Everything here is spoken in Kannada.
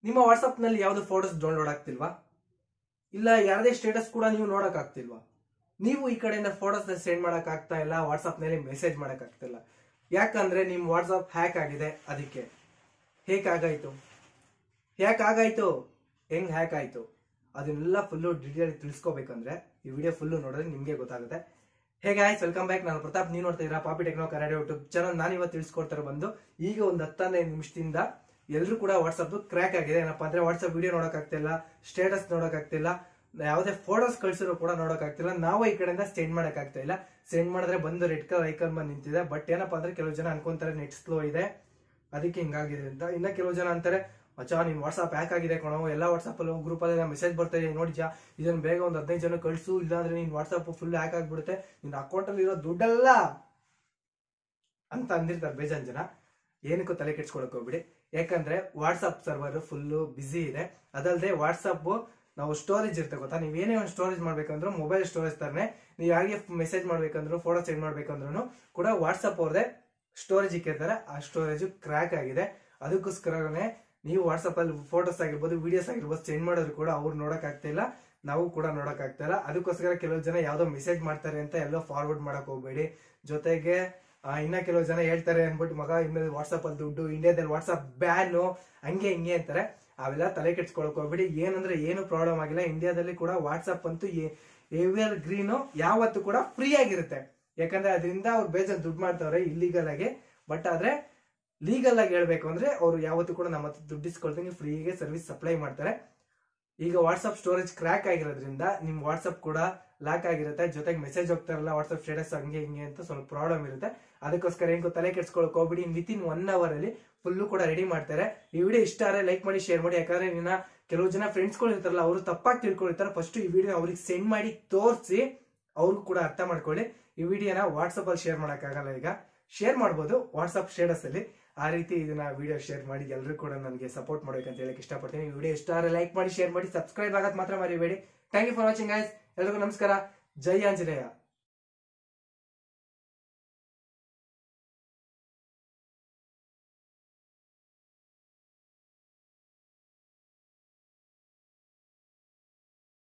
ನಿಮ್ಮ ವಾಟ್ಸ್ಆಪ್ ನಲ್ಲಿ ಯಾವ್ದು ಫೋಟೋಸ್ ಡೌನ್ಲೋಡ್ ಆಗ್ತಿಲ್ವಾ ಇಲ್ಲ ಯಾರದೇ ಸ್ಟೇಟಸ್ ಕೂಡ ನೀವು ನೋಡಕ್ ಆಗ್ತಿಲ್ವಾ ನೀವು ಈ ಕಡೆಯಿಂದ ಫೋಟೋಸ್ ಸೆಂಡ್ ಮಾಡಕ್ ಆಗ್ತಾ ಇಲ್ಲ ವಾಟ್ಸ್ಆಪ್ ನಲ್ಲಿ ಮೆಸೇಜ್ ಮಾಡಕ್ ಆಗ್ತಿಲ್ಲ ಯಾಕಂದ್ರೆ ನಿಮ್ ವಾಟ್ಸ್ಆಪ್ ಹ್ಯಾಕ್ ಆಗಿದೆ ಅದಕ್ಕೆ ಹೇಗ್ ಆಗಾಯ್ತು ಹ್ಯಾಕ್ ಆಗಾಯ್ತು ಹೆಂಗ್ ಹ್ಯಾಕ್ ಆಯ್ತು ಅದನ್ನೆಲ್ಲ ಫುಲ್ಲು ಡೀಟೇಲ್ ತಿಳಿಸ್ಕೋಬೇಕಂದ್ರೆ ಈ ವಿಡಿಯೋ ಫುಲ್ಲು ನೋಡಿದ್ರೆ ನಿಮ್ಗೆ ಗೊತ್ತಾಗುತ್ತೆ ಹೇಗೆ ಆಯ್ತು ವೆಲ್ಕಮ್ ಬ್ಯಾಕ್ ನಾನು ಪ್ರತಾಪ್ ನೀವು ನೋಡ್ತಾ ಇದ್ದೀರಾ ಪಾಪಿ ಟೆಕ್ನೋ ಕನ್ನಡ ಯೂಟ್ಯೂಬ್ ಚಾನಲ್ ನಾನು ಇವತ್ತು ತಿಳಿಸ್ಕೊಡ್ತಾರೆ ಬಂದು ಈಗ ಒಂದು ಹತ್ತನೇ ನಿಮಿಷದಿಂದ ಎಲ್ಲರೂ ಕೂಡ ವಾಟ್ಸಪ್ ಕ್ರ್ಯಾಕ್ ಆಗಿದೆ ಏನಪ್ಪಾ ಅಂದ್ರೆ ವಾಟ್ಸಪ್ ವಿಡಿಯೋ ನೋಡಕ್ ಆಗ್ತಿಲ್ಲ ಸ್ಟೇಟಸ್ ನೋಡಕ್ ಆಗ್ತಿಲ್ಲ ಯಾವುದೇ ಫೋಟೋಸ್ ಕಳ್ಸಿರೋ ಕೂಡ ನೋಡಕ್ ಆಗ್ತಿಲ್ಲ ನಾವು ಈ ಕಡೆಯಿಂದ ಸೆಂಡ್ ಮಾಡಕ್ ಆಗ್ತಾ ಇಲ್ಲ ಸೆಂಡ್ ಮಾಡಿದ್ರೆ ಬಂದು ರೆಡ್ ಕಲರ್ ಐಕನ್ ಬಂದು ನಿಂತಿದೆ ಬಟ್ ಏನಪ್ಪಾ ಅಂದ್ರೆ ಕೆಲವು ಜನ ಅನ್ಕೊಂತಾರೆ ನೆಟ್ ಸ್ಲೋ ಇದೆ ಅದಕ್ಕೆ ಹಿಂಗಾಗಿದೆ ಅಂತ ಇನ್ನ ಕೆಲವು ಜನ ಅಂತಾರೆ ಅಚ್ಚಾ ನಿನ್ ವಾಟ್ಸ್ಆಪ್ ಹ್ಯಾಕ್ ಆಗಿದೆ ಕಣೋ ಎಲ್ಲ ವಾಟ್ಸ್ಆಪ್ ಅಲ್ಲಿ ಗ್ರೂಪ್ ಅಲ್ಲಿ ಮೆಸೇಜ್ ಬರ್ತಾ ಇದೆ ನೋಡಿ ಜಾ ಇದನ್ನ ಬೇಗ ಒಂದು ಹದಿನೈದು ಜನ ಕಳ್ಸು ಇಲ್ಲಾಂದ್ರೆ ನಿನ್ ವಾಟ್ಸ್ಆಪ್ ಫುಲ್ ಹ್ಯಾಕ್ ಆಗ್ಬಿಡುತ್ತೆ ನಿನ್ ಅಕೌಂಟ್ ಅಲ್ಲಿ ಇರೋ ದುಡ್ಡೆಲ್ಲ ಅಂತ ಅಂದಿರ್ತಾರೆ ಬೇಜಾನ್ ಜನ ಏನಕ್ಕೂ ತಲೆ ಕೆಡ್ಸ್ಕೊಳಕ್ ಹೋಗ್ಬಿಡಿ ಯಾಕಂದ್ರೆ ವಾಟ್ಸ್ಆಪ್ ಸರ್ವರ್ ಫುಲ್ಲು ಬಿಸಿ ಇದೆ ಅದಲ್ಲದೆ ವಾಟ್ಸಪ್ ನಾವು ಸ್ಟೋರೇಜ್ ಇರುತ್ತೆ ಗೊತ್ತಾ ನೀವು ಏನೇ ಒಂದು ಸ್ಟೋರೇಜ್ ಮಾಡ್ಬೇಕಂದ್ರೂ ಮೊಬೈಲ್ ಸ್ಟೋರೇಜ್ ತರನೇ ನೀವು ಯಾರಿಗೆ ಮೆಸೇಜ್ ಮಾಡ್ಬೇಕಂದ್ರು ಫೋಟೋ ಸೆಂಡ್ ಮಾಡ್ಬೇಕಂದ್ರೂ ಕೂಡ ವಾಟ್ಸಪ್ ಅವ್ರದೇ ಸ್ಟೋರೇಜ್ ಇಕ್ಕಿರ್ತಾರೆ ಆ ಸ್ಟೋರೇಜ್ ಕ್ರ್ಯಾಕ್ ಆಗಿದೆ ಅದಕ್ಕೋಸ್ಕರನೇ ನೀವು ವಾಟ್ಸಪ್ ಅಲ್ಲಿ ಫೋಟೋಸ್ ಆಗಿರ್ಬೋದು ವಿಡಿಯೋಸ್ ಆಗಿರ್ಬೋದು ಸೆಂಡ್ ಮಾಡೋರು ಕೂಡ ಅವ್ರು ನೋಡಕ್ ಆಗ್ತಾ ಇಲ್ಲ ನಾವು ಕೂಡ ನೋಡಕ್ ಆಗ್ತಾ ಇಲ್ಲ ಅದಕ್ಕೋಸ್ಕರ ಕೆಲವು ಜನ ಯಾವ್ದೋ ಮೆಸೇಜ್ ಮಾಡ್ತಾರೆ ಅಂತ ಎಲ್ಲೋ ಫಾರ್ವರ್ಡ್ ಮಾಡಕ್ ಹೋಗ್ಬೇಡಿ ಜೊತೆಗೆ ಆ, ಇನ್ನ ಕೆಲವು ಜನ ಹೇಳ್ತಾರೆ ಅನ್ಬಿಟ್ಟು ಮಗ ಇನ್ಮೇಲೆ ವಾಟ್ಸಪ್ ಅಲ್ಲಿ ದುಡ್ಡು ಇಂಡಿಯಾದಲ್ಲಿ ವಾಟ್ಸಪ್ ಬ್ಯಾನು ಹಂಗೆ ಹಿಂಗೆ ಅಂತಾರೆ ಅವೆಲ್ಲ ತಲೆ ಕೆಡ್ಸ್ಕೊಳಕ್ ಹೋಗ್ಬೇಡಿ ಏನಂದ್ರೆ ಏನು ಪ್ರಾಬ್ಲಮ್ ಆಗಿಲ್ಲ ಇಂಡಿಯಾದಲ್ಲಿ ಕೂಡ ವಾಟ್ಸಪ್ ಅಂತೂ ಎವಿಯರ್ ಗ್ರೀನು ಯಾವತ್ತು ಕೂಡ ಫ್ರೀ ಆಗಿರುತ್ತೆ ಯಾಕಂದ್ರೆ ಅದರಿಂದ ಅವ್ರು ಬೇಜಾನ್ ದುಡ್ಡು ಮಾಡ್ತಾವ್ರೆ ಇಲ್ಲಿಗಲ್ ಆಗಿ ಬಟ್ ಆದ್ರೆ ಲೀಗಲ್ ಆಗಿ ಹೇಳ್ಬೇಕು ಅಂದ್ರೆ ಅವ್ರು ಯಾವತ್ತೂ ಕೂಡ ನಮ್ಮ ಹತ್ರ ದುಡ್ಡು ಇಸ್ಕೊಳ್ದಂಗೆ ಫ್ರೀಗೆ ಸರ್ವಿಸ್ ಸಪ್ಲೈ ಮಾಡ್ತಾರೆ ಈಗ ವಾಟ್ಸಪ್ ಸ್ಟೋರೇಜ್ ಕ್ರ್ಯಾಕ್ ಆಗಿರೋದ್ರಿಂದ ನಿಮ್ ವಾಟ್ಸಪ್ ಕೂಡ ಲಾಕ್ ಆಗಿರುತ್ತೆ ಜೊತೆಗೆ ಮೆಸೇಜ್ ಹೋಗ್ತಾರಲ್ಲ ವಾಟ್ಸಪ್ ಸ್ಟೇಟಸ್ ಹಂಗೆ ಹಿಂಗೆ ಅಂತ ಸ್ವಲ್ಪ ಪ್ರಾಬ್ಲಮ್ ಇರುತ್ತೆ ಅದಕ್ಕೋಸ್ಕರ ಹೆಂಗೋ ತಲೆ ಕೆಡ್ಸ್ಕೊಳಕ್ ಹೋಗ್ಬಿಡಿ ವಿತ್ ಇನ್ ಒನ್ ಅವರ್ ಅಲ್ಲಿ ಫುಲ್ಲು ಕೂಡ ರೆಡಿ ಮಾಡ್ತಾರೆ ಈ ವಿಡಿಯೋ ಇಷ್ಟ ಆದರೆ ಲೈಕ್ ಮಾಡಿ ಶೇರ್ ಮಾಡಿ ಯಾಕಂದ್ರೆ ನಿನ್ನ ಕೆಲವು ಜನ ಫ್ರೆಂಡ್ಸ್ಗಳು ಇರ್ತಾರಲ್ಲ ಅವರು ತಪ್ಪಾಗಿ ತಿಳ್ಕೊಂಡಿರ್ತಾರೆ ಫಸ್ಟ್ ಈ ವಿಡಿಯೋ ಅವ್ರಿಗೆ ಸೆಂಡ್ ಮಾಡಿ ತೋರಿಸಿ ಅವ್ರಿಗೂ ಕೂಡ ಅರ್ಥ ಮಾಡ್ಕೊಳ್ಳಿ ಈ ವಿಡಿಯೋನ ವಾಟ್ಸಪ್ ಅಲ್ಲಿ ಶೇರ್ ಆಗಲ್ಲ ಈಗ ಶೇರ್ ಮಾಡ್ಬೋದು ವಾಟ್ಸಪ್ ಸ್ಟೇಟಸ್ ಅಲ್ಲಿ ಆ ರೀತಿ ಇದನ್ನ ವಿಡಿಯೋ ಶೇರ್ ಮಾಡಿ ಎಲ್ಲರೂ ಕೂಡ ನನಗೆ ಸಪೋರ್ಟ್ ಮಾಡ್ಬೇಕಂತ ಹೇಳಕ್ ಇಷ್ಟಪಡ್ತೀನಿ ಈ ವಿಡಿಯೋ ಇಷ್ಟ ಆದರೆ ಲೈಕ್ ಮಾಡಿ ಶೇರ್ ಮಾಡಿ ಸಬ್ಸ್ಕ್ರೈಬ್ ಆಗೋದು ಮಾತ್ರ ಮರಿಬೇಡಿ thank you for watching guys ಎಲ್ರಿಗೂ ನಮಸ್ಕಾರ ಜೈ ಆಂಜನೇಯ